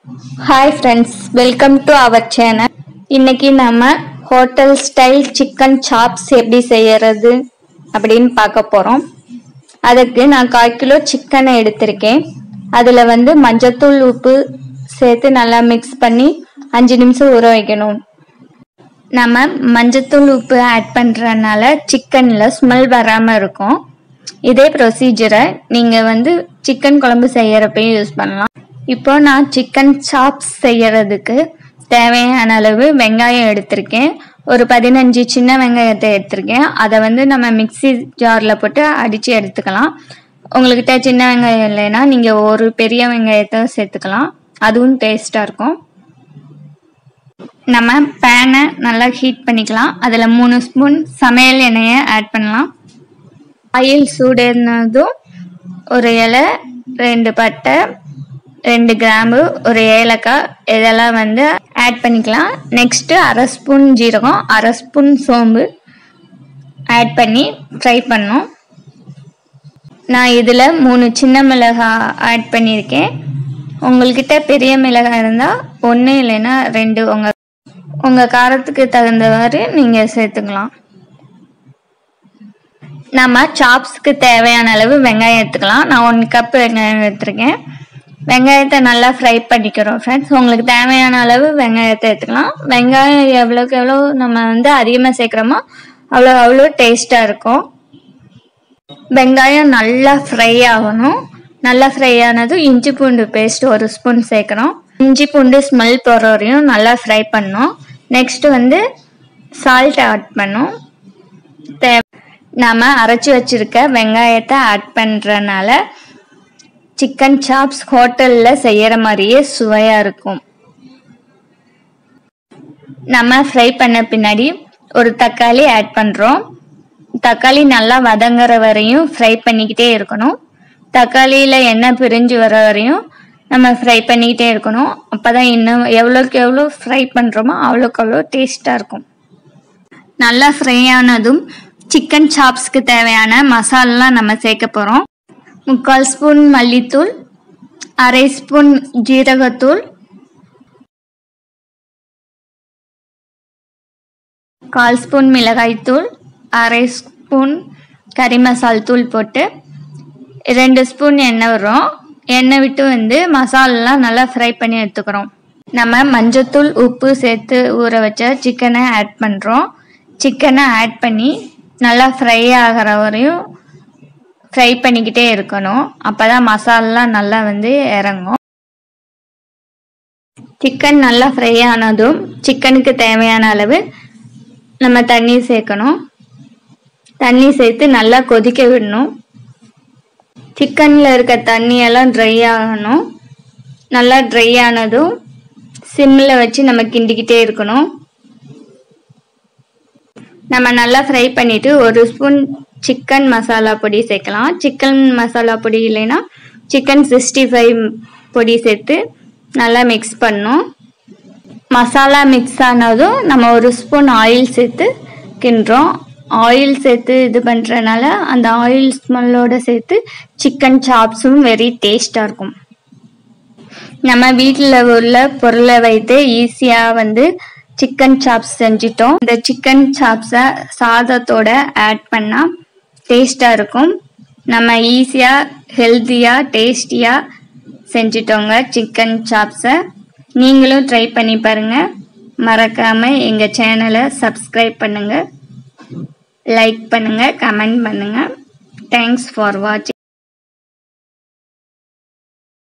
hi friends welcome to our channel இன்னைக்கு நம்ம hotel style chicken chops எப்படி செய்யறது அப்படின்னு பார்க்க போகிறோம் அதுக்கு நான் கால் கிலோ சிக்கனை எடுத்திருக்கேன் அதில் வந்து மஞ்சத்தூள் உப்பு சேர்த்து நல்லா மிக்ஸ் பண்ணி அஞ்சு நிமிஷம் ஊற வைக்கணும் நம்ம மஞ்சத்தூள் உப்பு ஆட் பண்ணுறதுனால சிக்கனில் ஸ்மெல் வராமல் இருக்கும் இதே ப்ரொசீஜரை நீங்கள் வந்து சிக்கன் குழம்பு செய்யறப்பையும் யூஸ் பண்ணலாம் இப்போ நான் சிக்கன் சாப்ஸ் செய்யறதுக்கு தேவையான அளவு வெங்காயம் எடுத்திருக்கேன் ஒரு பதினஞ்சு சின்ன வெங்காயத்தை எடுத்திருக்கேன் அதை வந்து நம்ம மிக்ஸி ஜாரில் போட்டு அடித்து எடுத்துக்கலாம் உங்கள்கிட்ட சின்ன வெங்காயம் இல்லைன்னா நீங்கள் ஒரு பெரிய வெங்காயத்தை சேர்த்துக்கலாம் அதுவும் டேஸ்ட்டாக இருக்கும் நம்ம பேனை நல்லா ஹீட் பண்ணிக்கலாம் அதில் மூணு ஸ்பூன் சமையல் எண்ணெயை ஆட் பண்ணலாம் ஆயில் சூடேறினதும் ஒரு இலை ரெண்டு பட்டை ரெண்டு கிராம்பு ஒரு ஏலக்காய் இதெல்லாம் வந்து ஆட் பண்ணிக்கலாம் நெக்ஸ்ட்டு அரை ஸ்பூன் ஜீரகம் அரை ஸ்பூன் சோம்பு ஆட் பண்ணி ஃப்ரை பண்ணோம் நான் இதில் மூணு சின்ன மிளகாய் ஆட் பண்ணியிருக்கேன் உங்கள்கிட்ட பெரிய மிளகாய் இருந்தால் ஒன்று இல்லைன்னா ரெண்டு உங்கள் உங்கள் காரத்துக்கு தகுந்தவாறு நீங்கள் சேர்த்துக்கலாம் நம்ம சாப்ஸ்க்கு தேவையான அளவு வெங்காயம் எடுத்துக்கலாம் நான் ஒன் கப் வெங்காயம் எடுத்துருக்கேன் வெங்காயத்தை நல்லா ஃப்ரை பண்ணிக்கிறோம் ஃப்ரெண்ட்ஸ் உங்களுக்கு தேவையான அளவு வெங்காயத்தை எடுத்துக்கலாம் வெங்காயம் எவ்வளோக்கு எவ்வளோ நம்ம வந்து அதிகமாக சேர்க்குறோமோ அவ்வளோ அவ்வளோ டேஸ்ட்டாக இருக்கும் வெங்காயம் நல்லா ஃப்ரை ஆகணும் நல்லா ஃப்ரை ஆனதும் இஞ்சி பூண்டு பேஸ்ட் ஒரு ஸ்பூன் சேர்க்கணும் இஞ்சி பூண்டு ஸ்மெல் போகிற வரையும் நல்லா ஃப்ரை பண்ணணும் நெக்ஸ்ட் வந்து சால்ட் ஆட் பண்ணும் தே நாம் அரைச்சி வச்சிருக்க வெங்காயத்தை ஆட் பண்ணுறனால சிக்கன் சாப்ஸ் ஹோட்டலில் செய்கிற மாதிரியே சுவையாக இருக்கும் நம்ம ஃப்ரை பண்ண பின்னாடி ஒரு தக்காளி ஆட் பண்ணுறோம் தக்காளி நல்லா வதங்குற வரையும் ஃப்ரை பண்ணிக்கிட்டே இருக்கணும் தக்காளியில் எண்ணெய் பிரிஞ்சு வர வரையும் நம்ம ஃப்ரை பண்ணிக்கிட்டே இருக்கணும் அப்போ தான் இன்னும் எவ்வளோக்கு எவ்வளோ ஃப்ரை பண்ணுறோமோ அவ்வளோக்கு அவ்வளோ டேஸ்ட்டாக இருக்கும் நல்லா ஃப்ரை ஆனதும் சிக்கன் சாப்ஸ்க்கு தேவையான மசாலாலாம் நம்ம சேர்க்க போகிறோம் முக்கால் ஸ்பூன் மல்லித்தூள் அரை ஸ்பூன் ஜீரகத்தூள் கால் ஸ்பூன் மிளகாய்த்தூள் அரை ஸ்பூன் கறி மசால் தூள் போட்டு ரெண்டு ஸ்பூன் எண்ணெய் வரும் எண்ணெய் விட்டு வந்து மசாலாலாம் நல்லா ஃப்ரை பண்ணி எடுத்துக்கிறோம் நம்ம மஞ்சத்தூள் உப்பு சேர்த்து ஊற வச்ச சிக்கனை ஆட் பண்ணுறோம் சிக்கனை ஆட் பண்ணி நல்லா ஃப்ரை ஆகிற வரையும் ஃப்ரை பண்ணிக்கிட்டே இருக்கணும் அப்போ தான் மசாலாலாம் நல்லா வந்து இறங்கும் சிக்கன் நல்லா ஃப்ரை ஆனதும் சிக்கனுக்கு தேவையான அளவு நம்ம தண்ணி சேர்க்கணும் தண்ணி சேர்த்து நல்லா கொதிக்க விடணும் சிக்கனில் இருக்க தண்ணியெல்லாம் ட்ரை ஆகணும் நல்லா ட்ரை ஆனதும் சிம்மில் வச்சு நம்ம கிண்டிக்கிட்டே இருக்கணும் நம்ம நல்லா ஃப்ரை பண்ணிவிட்டு ஒரு ஸ்பூன் சிக்கன் மசாலா பொடி சேர்க்கலாம் சிக்கன் மசாலா பொடி இல்லைன்னா சிக்கன் சிக்ஸ்டி ஃபைவ் பொடி சேர்த்து நல்லா மிக்ஸ் பண்ணணும் மசாலா மிக்ஸ் ஆனதும் நம்ம ஒரு ஸ்பூன் ஆயில் சேர்த்து கிண்டுறோம் ஆயில் சேர்த்து இது பண்ணுறனால அந்த ஆயில் ஸ்மெல்லோடு சேர்த்து சிக்கன் சாப்ஸும் வெரி டேஸ்டாக இருக்கும் நம்ம வீட்டில் உள்ள பொருளை வைத்து ஈஸியாக வந்து சிக்கன் சாப்ஸ் செஞ்சிட்டோம் இந்த சிக்கன் சாப்ஸை சாதத்தோட ஆட் பண்ணால் டேஸ்டாக இருக்கும் நம்ம ஈஸியாக ஹெல்த்தியாக டேஸ்டியாக செஞ்சிட்டோங்க சிக்கன் சாப்ஸை நீங்களும் ட்ரை பண்ணி பாருங்கள் மறக்காமல் எங்கள் சேனலை சப்ஸ்கிரைப் பண்ணுங்கள் லைக் பண்ணுங்கள் கமெண்ட் பண்ணுங்கள் தேங்க்ஸ் ஃபார் வாட்சிங்